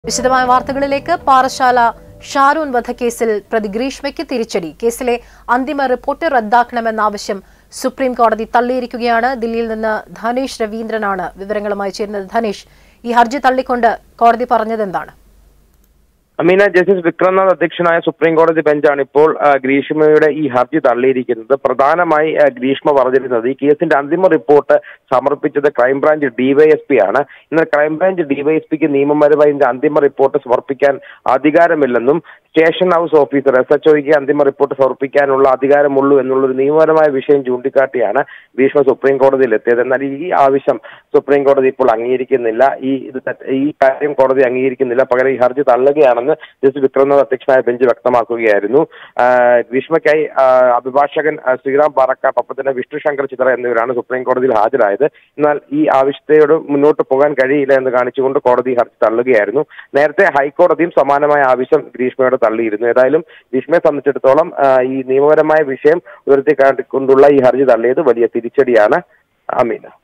വിശദമായ വാർത്തകളിലേക്ക് പാറശാല ഷാരൂൺ വധക്കേസിൽ പ്രതി ഗ്രീഷ്മയ്ക്ക് തിരിച്ചടി കേസിലെ അന്തിമ റിപ്പോർട്ട് റദ്ദാക്കണമെന്ന ആവശ്യം സുപ്രീം കോടതി തള്ളിയിരിക്കുകയാണ് ദില്ലിയിൽ നിന്ന് ധനേഷ് രവീന്ദ്രനാണ് വിവരങ്ങളുമായി ചേരുന്നത് ധനേഷ് ഈ ഹർജി തള്ളിക്കൊണ്ട് കോടതി പറഞ്ഞതെന്താണ് അമീന ജസ്റ്റിസ് വിക്രംനാഥ് അധ്യക്ഷനായ സുപ്രീം കോടതി ബെഞ്ചാണ് ഇപ്പോൾ ആ, ഗ്രീഷ്മയുടെ ഈ ഹർജി തള്ളിയിരിക്കുന്നത് പ്രധാനമായി ആ, ഗ്രീഷ്മ പറഞ്ഞിരുന്നത് ഈ കേസിന്റെ അന്തിമ റിപ്പോർട്ട് സമർപ്പിച്ചത് ക്രൈംബ്രാഞ്ച് ഡിവൈഎസ്പി ആണ് എന്നാൽ ക്രൈംബ്രാഞ്ച് ഡിവൈഎസ്പിക്ക് നിയമപരമായി ഇതിന്റെ അന്തിമ റിപ്പോർട്ട് സമർപ്പിക്കാൻ അധികാരമില്ലെന്നും station house officer S H ഒയ്ക്ക് അന്തിമ റിപ്പോർട്ട് സമർപ്പിക്കാനുള്ള അധികാരമുള്ളൂ എന്നുള്ളൊരു നിയമപരമായ വിഷയം ചൂണ്ടിക്കാട്ടിയാണ് ഭീഷ്മ സുപ്രീം കോടതിയിൽ എത്തിയത് എന്നാൽ ഈ ആവശ്യം സുപ്രീം കോടതി ഇപ്പോൾ അംഗീകരിക്കുന്നില്ല ഈ ഇത് തെറ്റ്- ഈ കാര്യം കോടതി അംഗീകരിക്കുന്നില്ല പകരം ഈ ഹർജി തള്ളുകയാണെന്ന് ജസ്റ്റിസ് വിക്രംനാഥ് അധ്യക്ഷനായ ബെഞ്ച് വ്യക്തമാക്കുകയായിരുന്നു ആ, ഭീഷ്മയ്ക്കായി ആ, അഭിഭാഷകൻ ആ, ശ്രീറാം പാറക്കാട്ട് ഒപ്പം തന്നെ വിഷ്ണു ശങ്കർ ചിത്ര എന്നിവരാണ് സുപ്രീം കോടതിയിൽ ഹാജരായത് എന്നാൽ ഈ ആവശ്യത്തോട് മുന്നോട്ട് പോകാൻ കഴിയില്ല എന്ന് കാണിച്ചുകൊണ്ട് കോടതി ഹർജി തള്ളുകയായിരുന്നു നേരത്തെ ഹൈക്കോടതിയും സമാനമായ ആവശ്യം ഗ്രീഷ്മയോട് തള്ളിയിരുന്നു ഏതായാലും ഗ്രീഷ്മയെ സംബന്ധിച്ചിടത്തോളം ആ, ഈ നിയമപരമായ വിഷയം ഉയർത്തിക്കാട്ടിക്കൊണ്ടുള്ള ഈ ഹർജി തള്ളിയത് വലിയ തിരിച്ചടിയാണ് അമീന